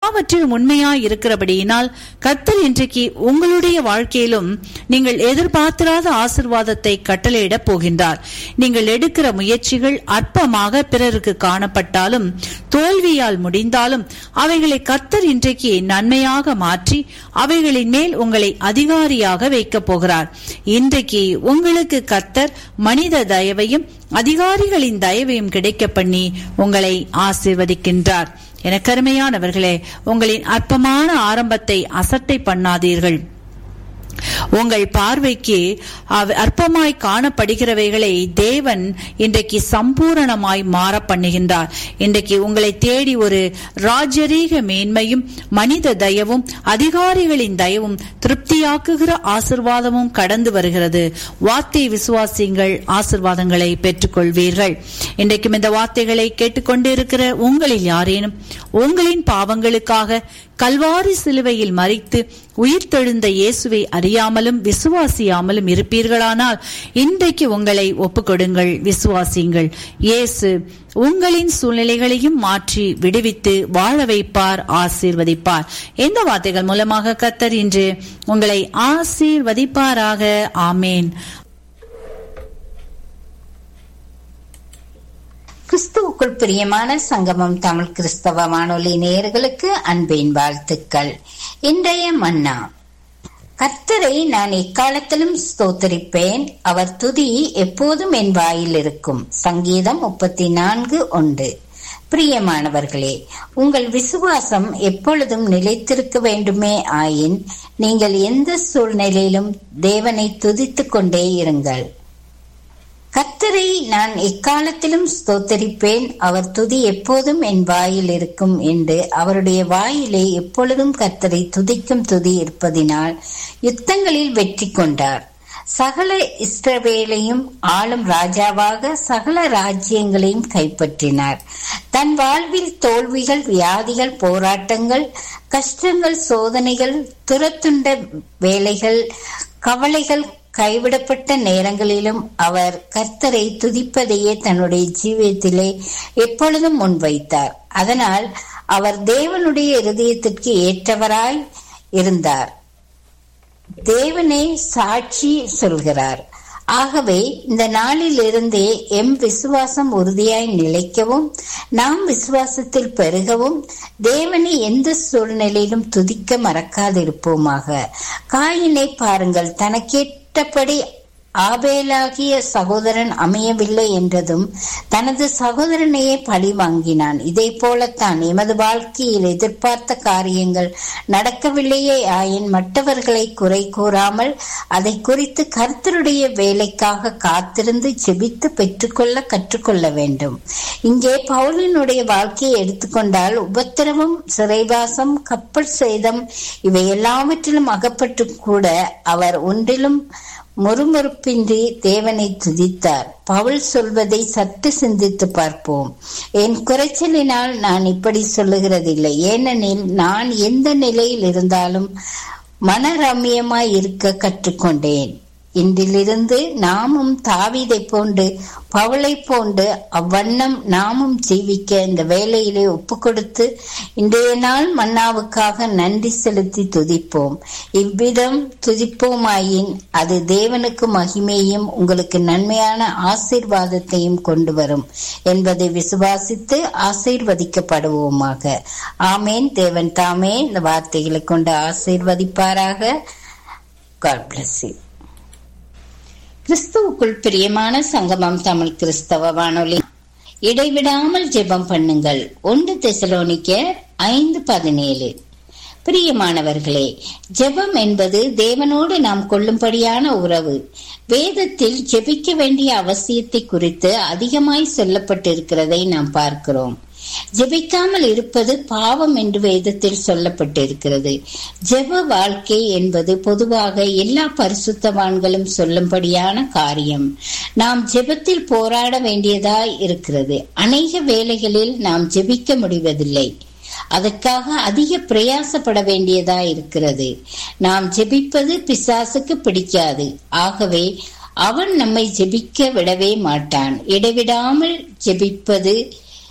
எல்லாவற்றிலும் உண்மையாய் இருக்கிறபடியினால் கர்த்தர் இன்றைக்கு உங்களுடைய வாழ்க்கையிலும் நீங்கள் எதிர்பார்த்திராத ஆசிர்வாதத்தை கட்டளையிடப் போகின்றார் நீங்கள் எடுக்கிற முயற்சிகள் அற்பமாக பிறருக்கு காணப்பட்டாலும் தோல்வியால் முடிந்தாலும் அவைகளை கர்த்தர் இன்றைக்கு நன்மையாக மாற்றி அவைகளின் மேல் உங்களை அதிகாரியாக வைக்கப் போகிறார் இன்றைக்கு உங்களுக்கு கர்த்தர் மனித தயவையும் அதிகாரிகளின் தயவையும் கிடைக்க பண்ணி உங்களை ஆசிர்வதிக்கின்றார் எனக்கருமையானவர்களே உங்களின் அற்பமான ஆரம்பத்தை அசட்டை பண்ணாதீர்கள் உங்கள் பார்வைக்கு அவ- அற்பமாய் காணப்படுகிறவைகளை தேவன் இன்றைக்கு சம்பூரணமாய் மாற பண்ணுகின்றார் இன்றைக்கு உங்களை தேடி ஒரு ராஜரீக மேன்மையும் மனித தயவும் அதிகாரிகளின் தயவும் திருப்தியாக்குகிற ஆசிர்வாதமும் கடந்து வருகிறது வார்த்தை விசுவாசிங்கள் ஆசிர்வாதங்களை பெற்றுக்கொள்வீர்கள் இன்றைக்கும் இந்த வார்த்தைகளை கேட்டுக்கொண்டிருக்கிற உங்களில் யாரேனும் உங்களின் பாவங்களுக்காக கல்வாரி சிலுவையில் மறித்து உயிர்த்தெழுந்த இயேசுவை அறியாமலும் விசுவாசியாமலும் இருப்பீர்களானால் இன்றைக்கு உங்களை ஒப்புக்கொடுங்கள் விசுவாசியுங்கள் இயேசு உங்களின் சூழ்நிலைகளையும் மாற்றி விடுவித்து வாழ வைப்பார் ஆசீர்வதிப்பார் இந்த வார்த்தைகள் மூலமாக கத்தர் இன்று உங்களை ஆசீர்வதிப்பாராக ஆமேன் கிறிஸ்துவுக்குள் பிரியமான சங்கமம் தமிழ் கிறிஸ்தவ வானொலி நேயர்களுக்கு அன்பின் வாழ்த்துக்கள் இன்றைய மன்னா கர்த்தரை நான் எக்காலத்திலும் ஸ்தோத்தரிப்பேன் அவர் துதி எப்போதும் என் வாயில் இருக்கும் சங்கீதம் முப்பத்தி நான்கு ஒன்று பிரியமானவர்களே உங்கள் விசுவாசம் எப்பொழுதும் நிலைத்திருக்க வேண்டுமே ஆயின் நீங்கள் எந்த சூழ்நிலையிலும் தேவனை துதித்துக் கொண்டே இருங்கள் கர்த்தரை நான் எக்காலத்திலும் ஸ்தோத்தரிப்பேன் அவர் துதி எப்போதும் என் வாயில் இருக்கும் என்று அவருடைய வாயிலே எப்பொழுதும் கர்த்தரை துதிக்கும் துதி இருப்பதினால் யுத்தங்களில் வெற்றி கொண்டார் சகல இஸ்ரவேலையும் ஆளும் ராஜாவாக சகல ராஜ்யங்களையும் கைப்பற்றினார் தன் வாழ்வில் தோல்விகள் வியாதிகள் போராட்டங்கள் கஷ்டங்கள் சோதனைகள் துரத்துண்ட வேலைகள் கவலைகள் கைவிடப்பட்ட நேரங்களிலும் அவர் கர்த்தரை துதிப்பதையே தன்னுடைய ஜீவியத்திலே எப்பொழுதும் முன்வைத்தார் அதனால் அவர் தேவனுடைய இருதயத்திற்கு ஏற்றவராய் இருந்தார் தேவனே சாட்சி சொல்கிறார் ஆகவே இந்த நாளில் இருந்தே எம் விசுவாசம் உறுதியாய் நிலைக்கவும் நாம் விசுவாசத்தில் பெருகவும் தேவனை எந்த சூழ்நிலையிலும் துதிக்க மறக்காதிருப்போமாக காயினை பாருங்கள் தனக்கேற்றபடி ஆபேலாகிய சகோதரன் அமையவில்லை என்றதும் தனது சகோதரனையே பழி வாங்கினான் இதே போலத்தான் எமது வாழ்க்கையில் எதிர்பார்த்த காரியங்கள் நடக்கவில்லையே ஆயின் மற்றவர்களை குறை கூறாமல் அதை குறித்து கர்த்தருடைய வேலைக்காக காத்திருந்து செபித்து பெற்றுக்கொள்ள கற்றுக்கொள்ள வேண்டும் இங்கே பவுலினுடைய வாழ்க்கையை எடுத்துக்கொண்டால் உபத்திரவம் சிறைவாசம் கப்பல் சேதம் இவை எல்லாவற்றிலும் அகப்பட்டு கூட அவர் ஒன்றிலும் முறுமுறுப்பின்றி தேவனை துதித்தார் பவுல் சொல்வதை சற்று சிந்தித்து பார்ப்போம் என் குறைச்சலினால் நான் இப்படி சொல்லுகிறதில்லை ஏனெனில் நான் எந்த நிலையில் இருந்தாலும் மனரம்யமாய் இருக்க கற்றுக்கொண்டேன் இன்றிலிருந்து நாமும் தாவீதை போன்று பவுளை போன்று அவ்வண்ணம் நாமும் ஜீவிக்க இந்த வேலையிலே ஒப்பு கொடுத்து இன்றைய நாள் மன்னாவுக்காக நன்றி செலுத்தி துதிப்போம் இவ்விதம் துதிப்போமாயின் அது தேவனுக்கு மகிமையும் உங்களுக்கு நன்மையான ஆசீர்வாதத்தையும் கொண்டு வரும் என்பதை விசுவாசித்து ஆசீர்வதிக்கப்படுவோமாக ஆமேன் தேவன் தாமே இந்த வார்த்தைகளை கொண்டு ஆசீர்வதிப்பாராக God bless you. கிறிஸ்துவுக்குள் பிரியமான சங்கமம் தமிழ் கிறிஸ்தவ வானொலி இடைவிடாமல் ஜெபம் பண்ணுங்கள் ஒன்று தெசலோனிக்க ஐந்து பதினேழு பிரியமானவர்களே ஜெபம் என்பது தேவனோடு நாம் கொள்ளும்படியான உறவு வேதத்தில் ஜெபிக்க வேண்டிய அவசியத்தை குறித்து அதிகமாய் சொல்லப்பட்டிருக்கிறதை நாம் பார்க்கிறோம் ஜெபிக்காமல் இருப்பது பாவம் என்று வேதத்தில் சொல்லப்பட்டிருக்கிறது ஜெப வாழ்க்கை என்பது பொதுவாக எல்லா பரிசுத்தவான்களும் சொல்லும்படியான காரியம் நாம் ஜெபத்தில் போராட வேண்டியதாய் இருக்கிறது அநேக வேளைகளில் நாம் ஜெபிக்க முடிவதில்லை அதற்காக அதிக பிரயாசப்பட வேண்டியதா இருக்கிறது நாம் ஜெபிப்பது பிசாசுக்கு பிடிக்காது ஆகவே அவன் நம்மை ஜெபிக்க விடவே மாட்டான் இடைவிடாமல் ஜெபிப்பது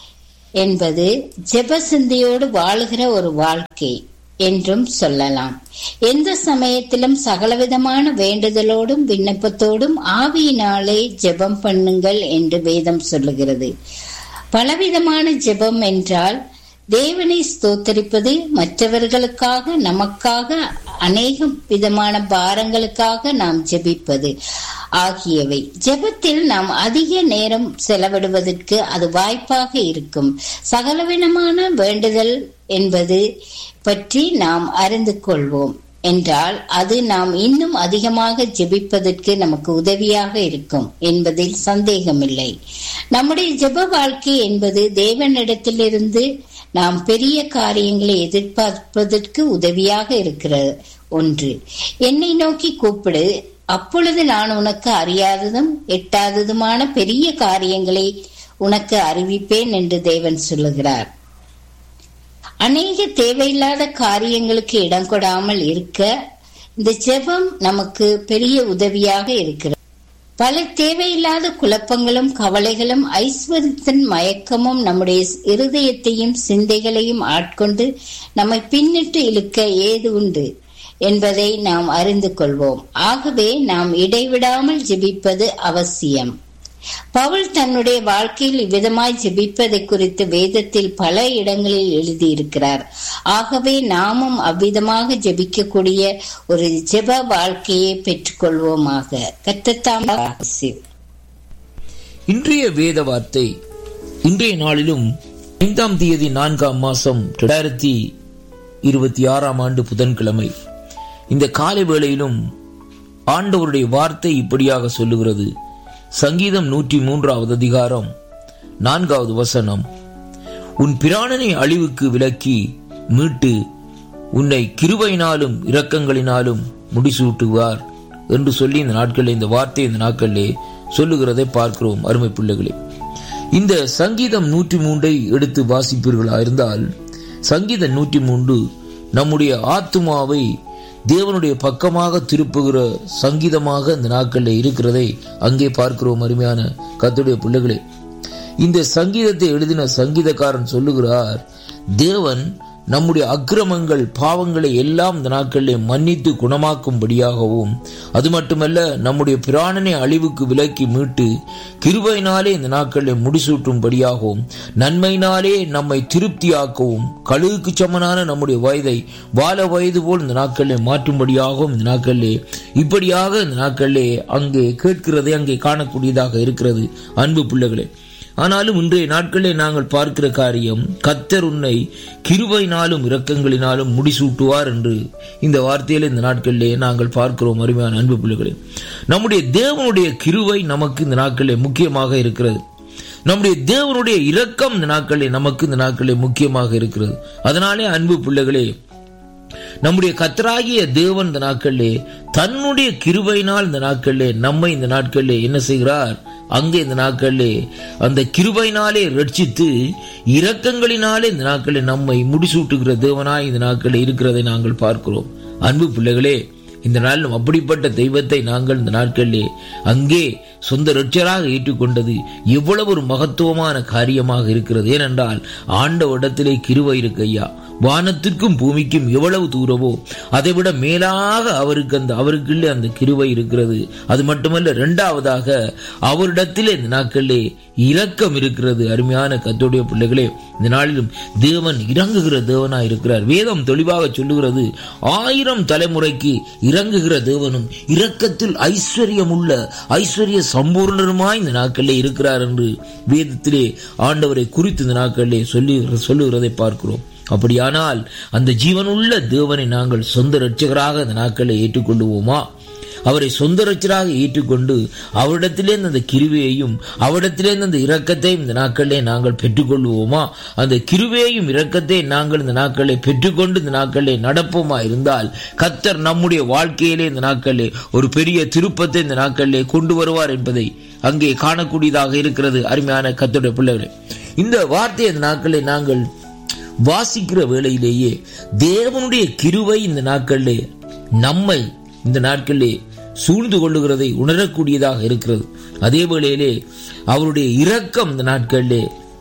என்பது ஜெப சிந்தையோடு வாழுகிற ஒரு வாழ்க்கை என்றும் சொல்லலாம் எந்த சமயத்திலும் சகலவிதமான வேண்டுதலோடும் விண்ணப்பத்தோடும் ஆவியினாலே ஜெபம் பண்ணுங்கள் என்று வேதம் சொல்லுகிறது பலவிதமான ஜெபம் என்றால் தேவனை ஸ்தோத்தரிப்பது மற்றவர்களுக்காக நமக்காக அநேக விதமான பாரங்களுக்காக நாம் ஜெபிப்பது ஆகியவை ஜெபத்தில் நாம் அதிக நேரம் செலவிடுவதற்கு அது வாய்ப்பாக இருக்கும் சகலவிதமான வேண்டுதல் என்பது பற்றி நாம் அறிந்து கொள்வோம் என்றால் அது நாம் இன்னும் அதிகமாக ஜெபிப்பதற்கு நமக்கு உதவியாக இருக்கும் என்பதில் சந்தேகமில்லை நம்முடைய ஜெப வாழ்க்கை என்பது தேவனிடத்திலிருந்து நாம் பெரிய காரியங்களை எதிர்பார்ப்பதற்கு உதவியாக இருக்கிற ஒன்று என்னை நோக்கி கூப்பிடு அப்பொழுது நான் உனக்கு அறியாததும் எட்டாததுமான பெரிய காரியங்களை உனக்கு அறிவிப்பேன் என்று தேவன் சொல்லுகிறார் அநேக தேவையில்லாத காரியங்களுக்கு இடம் கொடாமல் இருக்க இந்த ஜெபம் நமக்கு பெரிய உதவியாக இருக்கிறது பல தேவையில்லாத குழப்பங்களும் கவலைகளும் ஐஸ்வர்யத்தின் மயக்கமும் நம்முடைய இருதயத்தையும் சிந்தைகளையும் ஆட்கொண்டு நம்மை பின்னிட்டு இழுக்க ஏது உண்டு என்பதை நாம் அறிந்து கொள்வோம் ஆகவே நாம் இடைவிடாமல் ஜெபிப்பது அவசியம் பவுல் தன்னுடைய வாழ்க்கையில் இவ்விதமாய் ஜெபிப்பதை குறித்து வேதத்தில் பல இடங்களில் எழுதியிருக்கிறார் ஆகவே நாமும் அவ்விதமாக ஜெபிக்கக்கூடிய ஒரு ஜெப வாழ்க்கையை பெற்றுக்கொள்வோமாக கத்தத்தாம் இன்றைய வேத வார்த்தை இன்றைய நாளிலும் ஐந்தாம் தேதி நான்காம் மாசம் இரண்டாயிரத்தி இருபத்தி ஆறாம் ஆண்டு புதன்கிழமை இந்த காலை வேளையிலும் ஆண்டவருடைய வார்த்தை இப்படியாக சொல்லுகிறது சங்கீதம் நூற்றி மூன்றாவது அதிகாரம் நான்காவது வசனம் உன் பிராணனை அழிவுக்கு விலக்கி மீட்டு உன்னை கிருபையினாலும் இரக்கங்களினாலும் முடிசூட்டுவார் என்று சொல்லி இந்த நாட்களில் இந்த வார்த்தை இந்த நாட்களிலே சொல்லுகிறதை பார்க்கிறோம் அருமை பிள்ளைகளே இந்த சங்கீதம் நூற்றி மூன்றை எடுத்து வாசிப்பீர்களா இருந்தால் சங்கீதம் நூற்றி மூன்று நம்முடைய ஆத்மாவை தேவனுடைய பக்கமாக திருப்புகிற சங்கீதமாக இந்த நாட்களில் இருக்கிறதை அங்கே பார்க்கிறோம் அருமையான கத்துடைய பிள்ளைகளே இந்த சங்கீதத்தை எழுதின சங்கீதக்காரன் சொல்லுகிறார் தேவன் நம்முடைய அக்கிரமங்கள் பாவங்களை எல்லாம் இந்த நாட்களிலே மன்னித்து குணமாக்கும்படியாகவும் அது மட்டுமல்ல நம்முடைய பிராணனை அழிவுக்கு விலக்கி மீட்டு கிருபையினாலே இந்த நாட்களிலே முடிசூட்டும்படியாகவும் நன்மையினாலே நம்மை திருப்தியாக்கவும் கழுகுக்கு சமனான நம்முடைய வயதை வாழ வயது போல் இந்த நாட்களிலே மாற்றும்படியாகவும் இந்த நாட்களிலே இப்படியாக இந்த நாட்களிலே அங்கே கேட்கிறதை அங்கே காணக்கூடியதாக இருக்கிறது அன்பு பிள்ளைகளே ஆனாலும் இன்றைய நாட்களிலே நாங்கள் பார்க்கிற காரியம் கத்தர் உன்னை கிருபையினாலும் இரக்கங்களினாலும் முடிசூட்டுவார் என்று இந்த வார்த்தையில இந்த நாட்களிலே நாங்கள் பார்க்கிறோம் அருமையான அன்பு பிள்ளைகளே நம்முடைய தேவனுடைய கிருவை நமக்கு இந்த நாட்களிலே முக்கியமாக இருக்கிறது நம்முடைய தேவனுடைய இரக்கம் இந்த நாட்களிலே நமக்கு இந்த நாட்களிலே முக்கியமாக இருக்கிறது அதனாலே அன்பு பிள்ளைகளே நம்முடைய கத்தராகிய தேவன் இந்த நாட்களிலே தன்னுடைய கிருபையினால் இந்த நாட்களிலே நம்மை இந்த நாட்களிலே என்ன செய்கிறார் அங்கே இந்த நாட்களிலே அந்த கிருபையினாலே ரட்சித்து இரக்கங்களினாலே இந்த நாட்களில் நம்மை முடிசூட்டுகிற தேவனாய் இந்த நாட்களில் இருக்கிறதை நாங்கள் பார்க்கிறோம் அன்பு பிள்ளைகளே இந்த நாளிலும் அப்படிப்பட்ட தெய்வத்தை நாங்கள் இந்த நாட்களிலே அங்கே சொந்த ரட்சராக ஏற்றுக்கொண்டது எவ்வளவு ஒரு மகத்துவமான காரியமாக இருக்கிறது ஏனென்றால் ஆண்டவரிடத்திலே கிருவை இருக்கு ஐயா வானத்திற்கும் பூமிக்கும் எவ்வளவு தூரமோ அதை விட மேலாக அவருக்கு அந்த அவருக்குள்ளே அந்த கிருவை இருக்கிறது அது மட்டுமல்ல இரண்டாவதாக அவரிடத்திலே இந்த நாட்களிலே இரக்கம் இருக்கிறது அருமையான கத்தோடைய பிள்ளைகளே இந்த நாளிலும் தேவன் இறங்குகிற தேவனா இருக்கிறார் வேதம் தெளிவாக சொல்லுகிறது ஆயிரம் தலைமுறைக்கு இறங்குகிற தேவனும் இரக்கத்தில் ஐஸ்வர்யம் உள்ள ஐஸ்வர்ய சம்பூர்ணருமாய் இந்த நாட்களிலே இருக்கிறார் என்று வேதத்திலே ஆண்டவரை குறித்து இந்த நாட்களிலே சொல்லி சொல்லுகிறதை பார்க்கிறோம் அப்படியானால் அந்த ஜீவனுள்ள தேவனை நாங்கள் சொந்த ரட்சகராக இந்த நாட்களை ஏற்றுக்கொள்ளுவோமா அவரை சொந்த ரட்சராக ஏற்றுக்கொண்டு அவரிடத்திலேருந்து அந்த கிருவையையும் அவரிடத்திலேருந்து அந்த இரக்கத்தையும் இந்த நாட்களிலே நாங்கள் பெற்றுக்கொள்வோமா அந்த கிருவையையும் இரக்கத்தை நாங்கள் இந்த நாட்களை பெற்றுக்கொண்டு இந்த நாட்களிலே நடப்போமா இருந்தால் கத்தர் நம்முடைய வாழ்க்கையிலே இந்த நாட்களிலே ஒரு பெரிய திருப்பத்தை இந்த நாட்களிலே கொண்டு வருவார் என்பதை அங்கே காணக்கூடியதாக இருக்கிறது அருமையான கத்தோட பிள்ளைகளே இந்த வார்த்தை இந்த நாட்களை நாங்கள் வாசிக்கிற வேளையிலேயே தேவனுடைய கிருவை இந்த நாட்களிலே நம்மை இந்த நாட்களிலே சூழ்ந்து கொள்ளுகிறதை உணரக்கூடியதாக இருக்கிறது அதே வேளையிலே அவருடைய இரக்கம் இந்த நாட்களிலே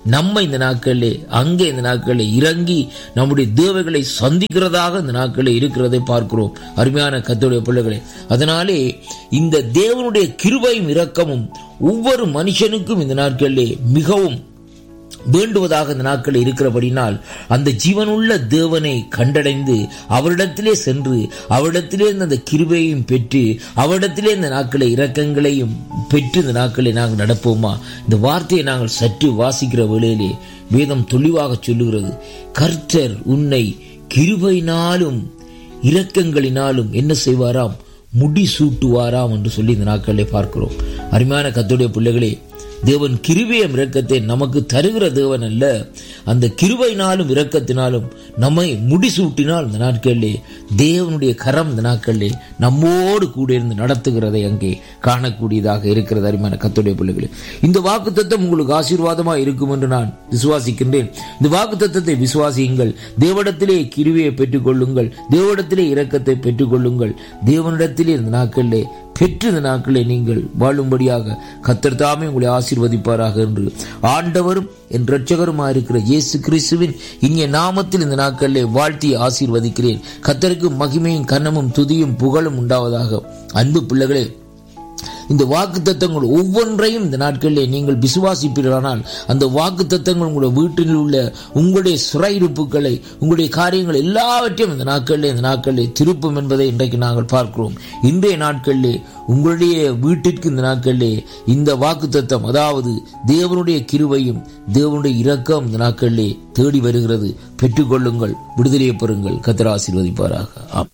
நம்ம இந்த நாட்களிலே அங்கே இந்த நாட்களிலே இறங்கி நம்முடைய தேவைகளை சந்திக்கிறதாக இந்த நாட்களில் இருக்கிறதை பார்க்கிறோம் அருமையான கத்தோடைய பிள்ளைகளே அதனாலே இந்த தேவனுடைய கிருபையும் இரக்கமும் ஒவ்வொரு மனுஷனுக்கும் இந்த நாட்களிலே மிகவும் வேண்டுவதாக இந்த நாட்களில் இருக்கிறபடினால் அந்த ஜீவனுள்ள தேவனை கண்டடைந்து அவரிடத்திலே சென்று அவரிடத்திலே இருந்து அந்த கிருபையையும் பெற்று அவரிடத்திலே இந்த நாட்களை இரக்கங்களையும் பெற்று இந்த நாட்களை நாங்கள் நடப்போமா இந்த வார்த்தையை நாங்கள் சற்று வாசிக்கிற வேளையிலே வேதம் தெளிவாக சொல்லுகிறது கர்த்தர் உன்னை கிருபையினாலும் இரக்கங்களினாலும் என்ன செய்வாராம் முடி சூட்டுவாராம் என்று சொல்லி இந்த நாட்களிலே பார்க்கிறோம் அருமையான கத்துடைய பிள்ளைகளே தேவன் கிருபையும் இரக்கத்தை நமக்கு தருகிற தேவன் அல்ல அந்த கிருபையினாலும் இரக்கத்தினாலும் நம்மை முடிசூட்டினால் இந்த நாட்களிலே தேவனுடைய கரம் இந்த நாட்களிலே நம்மோடு கூட இருந்து நடத்துகிறதை அங்கே காணக்கூடியதாக இருக்கிறது அருமையான கத்துடைய பிள்ளைகளே இந்த வாக்கு தத்துவம் உங்களுக்கு ஆசீர்வாதமாக இருக்கும் என்று நான் விசுவாசிக்கின்றேன் இந்த வாக்கு தத்துவத்தை விசுவாசியுங்கள் தேவனிடத்திலே கிருவியை பெற்றுக் கொள்ளுங்கள் தேவனிடத்திலே இரக்கத்தை பெற்றுக் கொள்ளுங்கள் தேவனிடத்திலே இந்த நாட்களிலே பெற்று இந்த நாட்களை நீங்கள் வாழும்படியாக கத்தர் தாமே உங்களை ஆசீர்வதிப்பாராக என்று ஆண்டவரும் என் இரட்சகருமா இருக்கிற இயேசு கிறிஸ்துவின் இனிய நாமத்தில் இந்த நாட்களிலே வாழ்த்தி ஆசீர்வதிக்கிறேன் கத்தருக்கு மகிமையும் கன்னமும் துதியும் புகழும் உண்டாவதாக அன்பு பிள்ளைகளே இந்த வாக்கு தத்தங்கள் ஒவ்வொன்றையும் இந்த நாட்களிலே நீங்கள் விசுவாசிப்பீர்களானால் அந்த வாக்கு தத்தங்கள் உங்களுடைய வீட்டில் உள்ள உங்களுடைய சிறையிருப்புகளை உங்களுடைய காரியங்கள் எல்லாவற்றையும் இந்த நாட்களிலே இந்த நாட்களிலே திருப்பும் என்பதை இன்றைக்கு நாங்கள் பார்க்கிறோம் இன்றைய நாட்களிலே உங்களுடைய வீட்டிற்கு இந்த நாட்களிலே இந்த வாக்கு தத்தம் அதாவது தேவனுடைய கிருவையும் தேவனுடைய இரக்கம் இந்த நாட்களிலே தேடி வருகிறது பெற்றுக்கொள்ளுங்கள் விடுதலையை பெறுங்கள் கத்திர ஆசீர்வதிப்பாராக ஆம்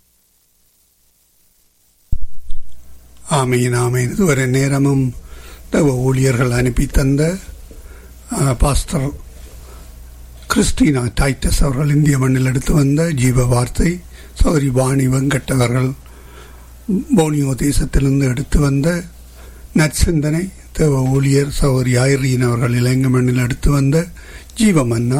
ஆமீன் ஆமீன் இதுவரை நேரமும் தேவ ஊழியர்கள் அனுப்பி தந்த ஆ, பாஸ்டர் கிறிஸ்டினா டைட்டஸ் அவர்கள் இந்திய மண்ணில் எடுத்து வந்த ஜீவ வார்த்தை சௌரி வாணி வெங்கட் அவர்கள் போனியோ தேசத்திலிருந்து எடுத்து வந்த நற்சிந்தனை தேவ ஊழியர் சௌரி ஐரீன் அவர்கள் இலங்கை மண்ணில் எடுத்து வந்த ஜீவமன்னா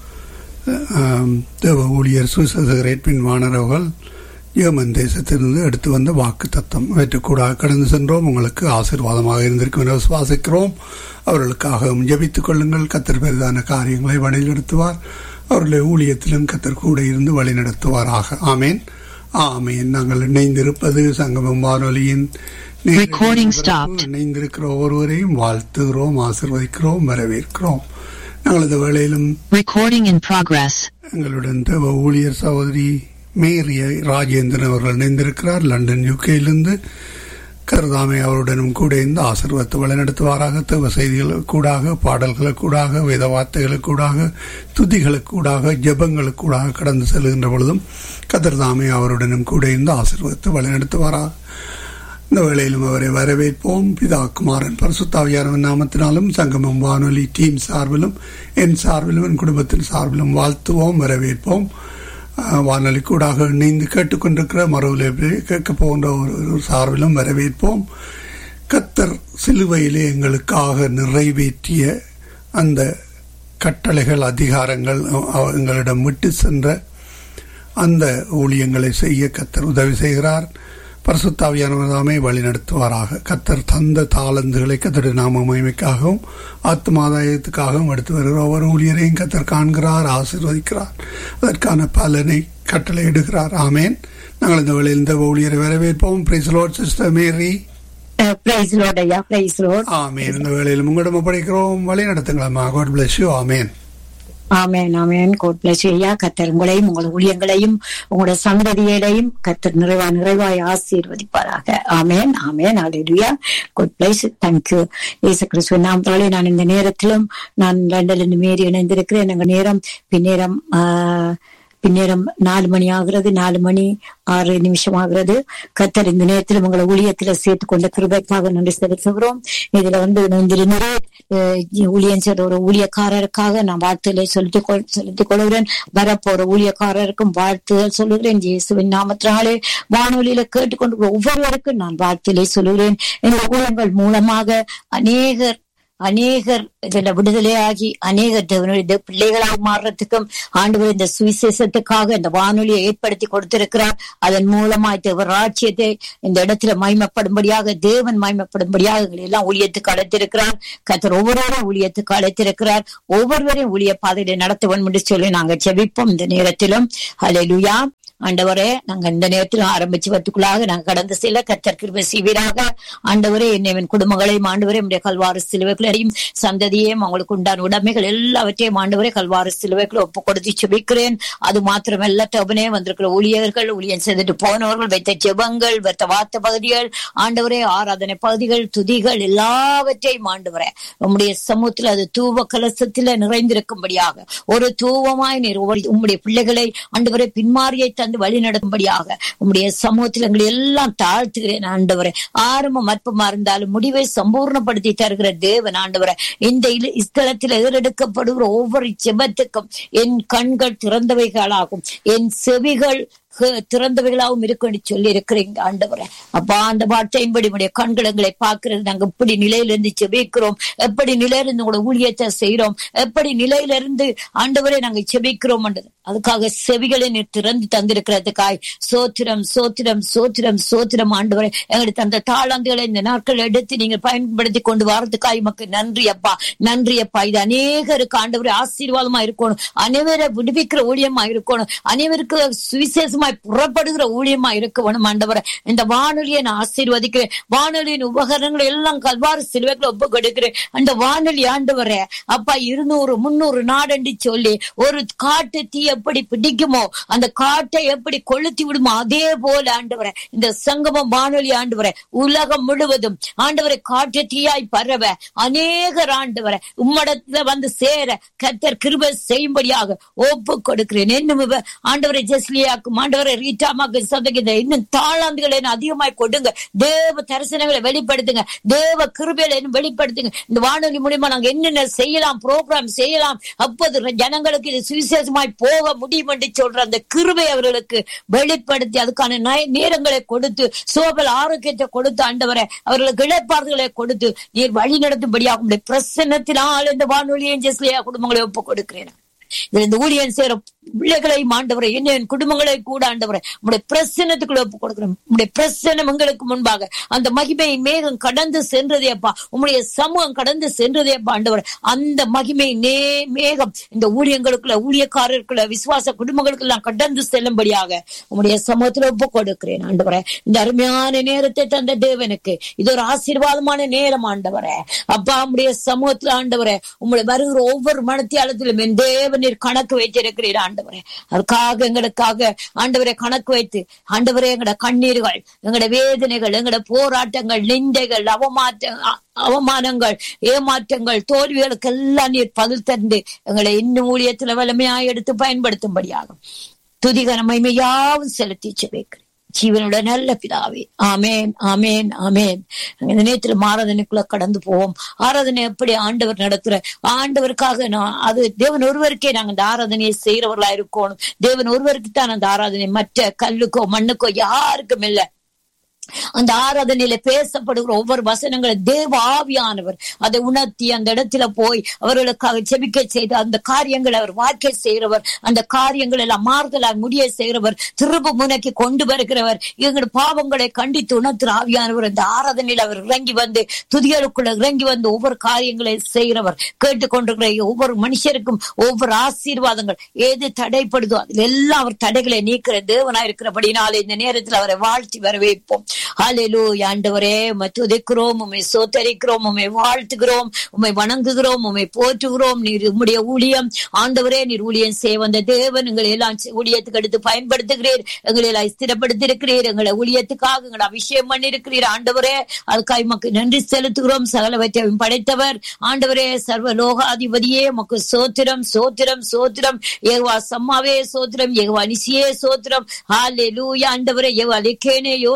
ஆம், தேவ ஊழியர் சுசேகரேட் பின் வானரவர்கள் யேமன் தேசத்திலிருந்து எடுத்து வந்த வாக்கு தத்தம் இவற்றுக்கூடாக கடந்து சென்றோம் உங்களுக்கு ஆசீர்வாதமாக இருந்திருக்கும் என விசுவாசிக்கிறோம் அவர்களுக்காக ஜெபித்துக் கொள்ளுங்கள் கத்தர் பெரிதான காரியங்களை வழிநடத்துவார் அவர்களுடைய ஊழியத்திலும் கத்தர் கூட இருந்து வழிநடத்துவாராக ஆமேன் ஆமேன் நாங்கள் இணைந்திருப்பது சங்கமம் வானொலியின் நேரடி Recording ஒலிபரப்பு. stopped. இணைந்திருக்கிற ஒவ்வொருவரையும் வாழ்த்துகிறோம் ஆசீர்வதிக்கிறோம் வரவேற்கிறோம் நாங்கள் இந்த வேளையிலும் Recording in progress. எங்களுடன் தேவ ஊழியர் சகோதரி மேரிய ராஜேந்திரன் அவர்கள் இணைந்திருக்கிறார் லண்டன் யூகேயிலிருந்து கருதாமை அவருடனும் கூட இந்த ஆசீர்வாதத்தை வழிநடத்துவாராக தேவ செய்திகளுக்கு கூடாக பாடல்களுக்கு கூடாக வேத வார்த்தைகளுக்கு கூடாக துதிகளுக்கு கூடாக ஜெபங்களுக்கு கூடாக கடந்து செல்கின்ற பொழுதும் கதிர்தாமை அவருடனும் கூட இந்த ஆசீர்வாதத்தை வழிநடத்துவாராக இந்த வேளையிலும் அவரை வரவேற்போம் பிதா குமாரன் பரிசுத்தாவியாரவன் நாமத்தினாலும் சங்கமம் வானொலி டீம் சார்பிலும் என் சார்பிலும் என் குடும்பத்தின் சார்பிலும் வாழ்த்துவோம் வரவேற்போம் அஹ், வானொலி கூடாக இணைந்து கேட்டுக்கொண்டிருக்கிற மறுவில் கேட்க போகின்ற ஒரு ஒரு சார்பிலும் வரவேற்போம் கத்தர் சிலுவையிலே எங்களுக்காக நிறைவேற்றிய அந்த கட்டளைகள் அதிகாரங்கள் அ- அ- எங்களிடம் விட்டு சென்ற அந்த ஊழியங்களை செய்ய கத்தர் உதவி செய்கிறார் பரிசுத்தாவியானவர்தாமே வழி நடத்துவாராக கத்தர் தந்த தாளந்துகளை கத்தருடைய நாம மகிமைக்காகவும் ஆத்மாதாயத்துக்காகவும் எடுத்து வருகிற ஒவ்வொரு ஊழியரையும் கத்தர் காண்கிறார் ஆசீர்வதிக்கிறார் அதற்கான பலனை கட்டளை இடுகிறார் ஆமேன் நாங்கள் இந்த வேளையில் இந்த ஊழியரை வரவேற்போம் praise sister Mary praise Lord ஐயா பிரைஸ் லோட் ஆமேன் இந்த வேளையில் உங்களிடம் ஒப்படைக்கிறோம் வழி நடத்துங்களா காட் பிளஸ் யூ ஆமேன் ஆமேன் ஆமேன் கோட் பிளஸ் ஐயா கத்தர் உங்களையும் உங்கள் ஊழியங்களையும் உங்களோட சந்ததியரையும் கத்தர் நிறைவா நிறைவாய் ஆசீர்வதிப்பாராக ஆமேன் ஆமேன் அலையா குட் பிளேஸ் தேங்க்யூ இயேசு கிறிஸ்துவ நாமத்தாலே நான் இந்த நேரத்திலும் நான் லண்டனில் மீறி இணைந்திருக்கிறேன் எங்கள் நேரம் பின்னேரம் ஆஹ், பின்னேரம் நாலு மணி ஆகிறது நாலு மணி ஆறு நிமிஷம் ஆகிறது கத்தர் இந்த நேரத்தில் உங்களை ஊழியத்துல சேர்த்து கொண்ட கிருபைக்காக நன்றி செலுத்துகிறோம் இதுல வந்து இணைந்திருந்தே அஹ், ஊழியம் செய்த ஒரு ஊழியக்காரருக்காக நான் வாழ்த்துக்களை சொல்லிட்டு கொள்- செலுத்திக் கொள்கிறேன் வரப்போற ஊழியக்காரருக்கும் வாழ்த்துகள் சொல்லுகிறேன் இயேசுவின் நாமத்தினாலே வானொலியில கேட்டுக்கொண்டு ஒவ்வொருவருக்கும் நான் வாழ்த்துக்களை சொல்லுகிறேன் இந்த ஊழியங்கள் மூலமாக அநேகர் அநேகர் இதுல விடுதலையாகி அநேகர் தேவனுடைய பிள்ளைகளாக மாறுறதுக்கும் ஆண்டவர் இந்த சுவிசேஷத்துக்காக இந்த வானொலியை ஏற்படுத்தி கொடுத்திருக்கிறார் அதன் மூலமாய் தேவ ராட்சியத்தை இந்த இடத்துல மகிமைப்படும்படியாக தேவன் மகிமைப்படும்படியாக எங்களை எல்லாம் ஊழியத்துக்கு அழைத்திருக்கிறார் கத்தர் ஒவ்வொருவரும் ஊழியத்துக்கு அழைத்திருக்கிறார் ஒவ்வொருவரையும் ஊழிய பாதையில நடத்துவோம் என்று சொல்லி நாங்க செபிப்போம் இந்த நேரத்திலும் ஹalleluya ஆண்டவரே நாங்க இந்த நேரத்தில் ஆரம்பிச்சு வரத்துக்குள்ளாக நாங்க கடந்து செல்ல கத்தர் கிருபை செய்வீராக ஆண்டவரே என்னைவின் குடும்பங்களையும் ஆண்டவரே நம்முடைய கல்வாறு சிலுவைகளையும் சந்ததியையும் அவங்களுக்கு உண்டான உடைமைகள் எல்லாவற்றையும் ஆண்டவரே கல்வாறு சிலுவைகளை ஒப்பு கொடுத்து செபிக்கிறேன் அது மாத்திரமல்ல டபனே வந்திருக்கிற ஊழியர்கள் ஊழியன் செய்துட்டு போனவர்கள் வைத்த ஜெபங்கள் வைத்த வார்த்தை பகுதிகள் ஆண்டவரே ஆராதனை பகுதிகள் துதிகள் எல்லாவற்றையும் ஆண்டவரே உம்முடைய சமூகத்தில் அது தூவ கலசத்துல நிறைந்திருக்கும்படியாக ஒரு தூவமாய் நீர் ஒவ்வொரு- உம்முடைய பிள்ளைகளை ஆண்டவரே பின்மாரியை தந்து வழி நடக்கும்படியாக உம்முடைய சமூகத்தில் எங்களை எல்லாம் தாழ்த்துகிறேன் ஆண்டவரே ஆரம்பம் அற்பமா இருந்தாலும் முடிவை சம்பூர்ணப்படுத்தி தருகிற தேவன் ஆண்டவரே இந்த இல- இஸ்தலத்தில் எதிரெடுக்கப்படுகிற ஒவ்வொரு ஜெபத்துக்கும் என் கண்கள் திறந்தவைகளாகும் என் செவிகள் ஹ- திறந்தவைகளாகவும் இருக்கும் சொல்லி இருக்கிறீங்க ஆண்டவரே அப்பா அந்த வார்த்தையின்படி உடைய கண்கள் எங்களை பார்க்கிறது நாங்க எப்படி நிலையிலிருந்து செபிக்கிறோம் எப்படி நிலையிலிருந்து உங்களோட ஊழியத்தை செய்யறோம் எப்படி நிலையிலிருந்து ஆண்டவரே நாங்க செபிக்கிறோம் அதுக்காக செவிகளை நீர் திறந்து தந்திருக்கிறதுக்காய் சோத்திரம் சோத்திரம் சோத்திரம் சோத்திரம் ஆண்டவரே எங்களுக்கு அந்த தாளாந்துகளை இந்த நாட்கள் எடுத்து நீங்கள் பயன்படுத்தி கொண்டு வரதுக்காய் மக்கு நன்றி அப்பா நன்றி அப்பா இது அநேகருக்கு ஆண்டவரே ஆசீர்வாதமா இருக்கணும் அனைவரை விடுவிக்கிற ஊழியமா இருக்கணும் அனைவருக்கு சுவிசேஷமாய் புறப்படுகிற ஊழியமா இருக்கணும் ஆண்டவரை இந்த வானொலியை நான் ஆசீர்வதிக்கிறேன் வானொலியின் உபகரணங்களை எல்லாம் கல்வாறு சிலுவைகளை ஒப்பு கொடுக்கிறேன் அந்த வானொலி ஆண்டவரே அப்பா இருநூறு முன்னூறு நாடண்டி சொல்லி ஒரு காட்டு தீ எப்படி பிடிக்குமோ அந்த காட்டை எப்படி கொளுத்தி விடுமோ அதே போல ஆண்டவரே இந்த சங்கமம் வானொலி ஆண்டவரே உலகம் முழுவதும் ஆண்டவரை காட்டு தீயாய் பரவ அநேகர் ஆண்டவரை உம்மடத்துல வந்து சேர கத்தர் கிருபை செய்யும்படியாக ஒப்பு கொடுக்கிறேன் இன்னும் இவ- ஆண்டவரை ஜெஸ்லியாக்கும் ஆண்டவரை ரீட்டாமாக்கு சதகித இன்னும் தாளாந்துகளை இன்னும் அதிகமாய் கொடுங்க தேவ தரிசனங்களை வெளிப்படுத்துங்க தேவ கிருபைகளை இன்னும் வெளிப்படுத்துங்க இந்த வானொலி மூலியமா நாங்க என்னென்ன செய்யலாம் ப்ரோக்ராம் செய்யலாம் அப்போது ர- ஜனங்களுக்கு இது சுவிசேஷமாய் போக முடியும் என்று சொல்ற அந்த கிருபை அவர்களுக்கு வெளிப்படுத்தி அதுக்கான நய- நேரங்களை கொடுத்து சோபல் ஆரோக்கியத்தை கொடுத்து ஆண்டவரை அவர்களுக்கு இழப்பாறுகளை கொடுத்து நீர் வழி நடத்தும்படியாக உங்களுடைய பிரசன்னத்தினால் இந்த வானொலியும் ஜெஸ்லியா குடும்பங்களை ஒப்பு கொடுக்கிறேன் இதுல இந்த ஊழியன் செய்யற பிள்ளைகளை ஆண்டவரை என்ன என் குடும்பங்களை கூட ஆண்டவரை உங்களுடைய பிரசன்னத்துக்குள்ள ஒப்பு கொடுக்கிறோம் உங்களுடைய பிரசன்னம் எங்களுக்கு முன்பாக அந்த மகிமை மேகம் கடந்து சென்றதே அப்பா உங்களுடைய சமூகம் கடந்து சென்றதே அப்பா ஆண்டவர் அந்த மகிமை நே மேகம் இந்த ஊழியங்களுக்குள்ள ஊழியக்காரருக்குள்ள விசுவாச குடும்பங்களுக்கு எல்லாம் கடந்து செல்லும்படியாக உங்களுடைய சமூகத்துல ஒப்பு கொடுக்கிறேன் ஆண்டவரே இந்த அருமையான நேரத்தை தந்த தேவனுக்கு இது ஒரு ஆசீர்வாதமான நேரம் ஆண்டவரே அப்பா உம்முடைய சமூகத்துல ஆண்டவரே உங்களுடைய வருகிற ஒவ்வொரு மனத்தியாலத்திலும் என் தேவன் நீர் கணக்கு வைத்திருக்கிறீர் ஆண்டவரே அதுக்காக எங்களுக்காக ஆண்டவரை கணக்கு வைத்து ஆண்டவரே எங்களோட கண்ணீர்கள் எங்களோட வேதனைகள் எங்களோட போராட்டங்கள் நிந்தைகள் அவமாற்ற அ- அவமானங்கள் ஏமாற்றங்கள் தோல்விகளுக்கு எல்லாம் நீர் பதில் தந்து எங்களை இன்னும் ஊழியத்துல வலிமையாய் எடுத்து பயன்படுத்தும்படியாகும் துதிகர மகிமையாவும் செலுத்தி செபிக்கிறேன் ஜீவனோட நல்ல பிதாவே ஆமேன் ஆமேன் ஆமேன் இந்த நேரத்துல ஆராதனைக்குள்ள கடந்து போவோம் ஆராதனை எப்படி ஆண்டவர் நடத்துற ஆண்டவருக்காக நான் அது தேவன் ஒருவருக்கே நாங்க இந்த ஆராதனையை செய்யறவர்களா இருக்கணும் தேவன் ஒருவருக்கு தான் அந்த ஆராதனை மற்ற கல்லுக்கோ மண்ணுக்கோ யாருக்கும் இல்லை அந்த ஆராதனையில பேசப்படுகிற ஒவ்வொரு வசனங்களும் தேவ ஆவியானவர் அதை உணர்த்தி அந்த இடத்துல போய் அவர்களுக்காக செபிக்க செய்து அந்த காரியங்களை அவர் வாழ்க்கை செய்கிறவர் அந்த காரியங்கள் எல்லாம் மாறுதலால் முடிய செய்கிறவர் திரும்ப முனைக்கு கொண்டு வருகிறவர் எங்களுடைய பாவங்களை கண்டித்து உணர்த்துற ஆவியானவர் அந்த ஆராதனையில் அவர் இறங்கி வந்து துதிகளுக்குள்ள இறங்கி வந்து ஒவ்வொரு காரியங்களை செய்கிறவர் கேட்டுக்கொண்டிருக்கிற ஒவ்வொரு மனுஷருக்கும் ஒவ்வொரு ஆசீர்வாதங்கள் ஏது தடைப்படுதோ அதில் எல்லாம் அவர் தடைகளை நீக்கிற தேவனாய் இருக்கிறபடினாலே இந்த நேரத்தில் அவரை வாழ்த்தி வரவேற்போம் ஹalleluya ஆண்டவரே உம்மை துதிக்கிறோம் உம்மை சோத்தரிக்கிறோம் உம்மை வாழ்த்துகிறோம் உம்மை வணங்குகிறோம் உம்மை போற்றுகிறோம் நீர் உம்முடைய ஊழியம் ஆண்டவரே நீர் ஊழியம் செய்ய வந்த தேவன் எங்களை எல்லாம் ஊழியத்துக்கு எடுத்து பயன்படுத்துகிறீர் எங்களை எல்லாம் ஸ்திரப்படுத்தி இருக்கிறீர் எங்களை ஊழியத்துக்காக எங்களை அபிஷேகம் பண்ணிருக்கிறீர் ஆண்டவரே அதுக்காக உமக்கு நன்றி செலுத்துகிறோம் சகலவற்றையும் படைத்தவர் ஆண்டவரே சர்வ லோகாதிபதியே உமக்கு சோத்திரம் சோத்திரம் சோத்திரம் ஏவா சம்மாவே சோத்திரம் ஏவா நிசியே சோத்திரம் ஹalleluya ஆண்டவரே ஏவா லிக்கேனே யோ சோத்திரம்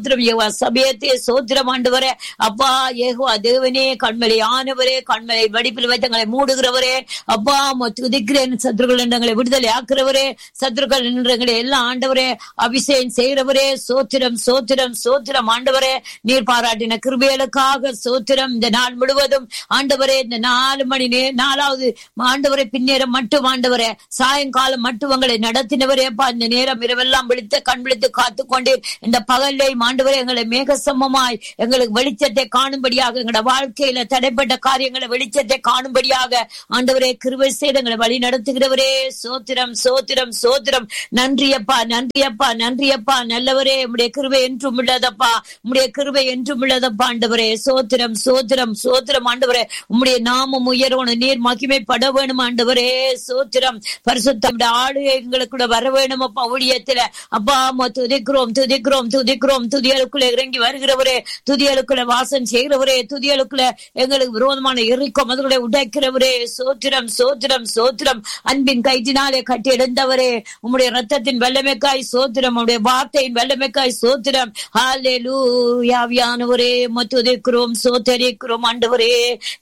சோத்திரம் யேகோவா சபையத்தே சோத்திரம் ஆண்டவரே அப்பா ஏகுவா தேவனே கண்மலை ஆனவரே கண்மலை வடிப்பில் வைத்தங்களை மூடுகிறவரே அப்பா உம்மை துதிக்கிறேன் சத்துருக்கள் எங்களை விடுதலை ஆக்குறவரே சத்துருக்கள் எங்களை எல்லாம் ஆண்டவரே அபிஷேகம் செய்கிறவரே சோத்திரம் சோத்திரம் சோத்திரம் ஆண்டவரே நீர் பாராட்டின கிருபைகளுக்காக சோத்திரம் இந்த நாள் முழுவதும் ஆண்டவரே இந்த நாலு மணி நே நாலாவது ஆண்டவரே பின்னேரம் மட்டும் ஆண்டவரே சாயங்காலம் மட்டும் உங்களை நடத்தினவரே அப்பா இந்த நேரம் இரவெல்லாம் விழித்து கண் விழித்து காத்து கொண்டே இந்த பகல்லை ஆண்டவரே எங்களை மேகசமமாய் எங்களுக்கு வெளிச்சத்தை காணும்படியாக எங்களோட வாழ்க்கையில தடைப்பட்ட காரியங்களை வெளிச்சத்தை காணும்படியாக ஆண்டவரே கிருபை செய்து எங்களை வழி நடத்துகிறவரே சோத்திரம் சோத்திரம் சோத்திரம் நன்றியப்பா நன்றியப்பா நன்றியப்பா நல்லவரே உம்முடைய கிருபை என்றும் உள்ளதப்பா உம்முடைய கிருபை என்றும் உள்ளதப்பா ஆண்டவரே சோத்திரம் சோத்திரம் சோத்திரம் ஆண்டவரே உம்முடைய நாமம் உயர்வணும் நீர் மகிமைப்பட வேணும் ஆண்டவரே சோத்திரம் பரிசுத்தம் ஆளுகை எங்களுக்குள்ள வர வேணும் அப்பா ஊழியத்துல அப்பா அம்மா துதிக்கிறோம் துதிக்கிறோம் துதிக்கிறோம் துதியலுக்குள்ள இறங்கி வருகிறவரே துதியலுக்குள்ள வாசம் செய்கிறவரே துதியலுக்குள்ள எங்களுக்கு விரோதமான இறுக்கம் அதுகளை உடைக்கிறவரே சோத்திரம் சோத்திரம் சோத்திரம் அன்பின் கைத்தினாலே கட்டி எழுந்தவரே உம்முடைய ரத்தத்தின் வல்லமைக்காய் சோத்திரம் உம்முடைய வார்த்தையின் வல்லமைக்காய் சோத்திரம் ஹalleluya வியானவரே மத்துதிக்கிறோம் சோத்தரிக்கிறோம் ஆண்டவரே